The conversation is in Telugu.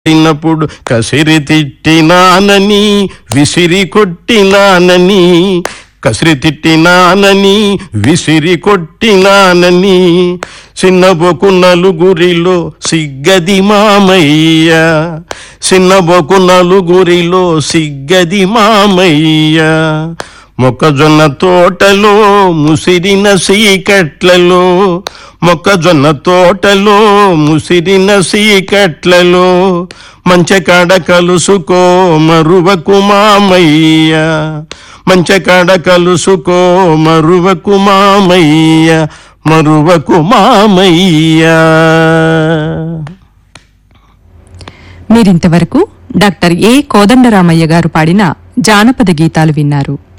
తిన్నప్పుడు కసిరి తిట్టినానని విసిరి కొట్టినానని కసిరి తిట్టినానని విసిరి కొట్టినానని చిన్నబొకు నలుగురిలో సిగ్గది మామయ్య చిన్నబొకు నలుగురిలో సిగ్గది మామయ్య మొక్కజొన్న తోటలో ముసిరిన సీకట్లలో మొక్కజొన్న తోటలో ముసిరిన సీకట్లలో మంచకాడ కలుసుకో మరువకు మామయ్య మంచకాడ కలుసుకో మరువకు మామయ్య మరువకు మామయ్య మీరింతవరకు డాక్టర్ ఏ కోదండరామయ్య గారు పాడిన జానపద గీతాలు విన్నారు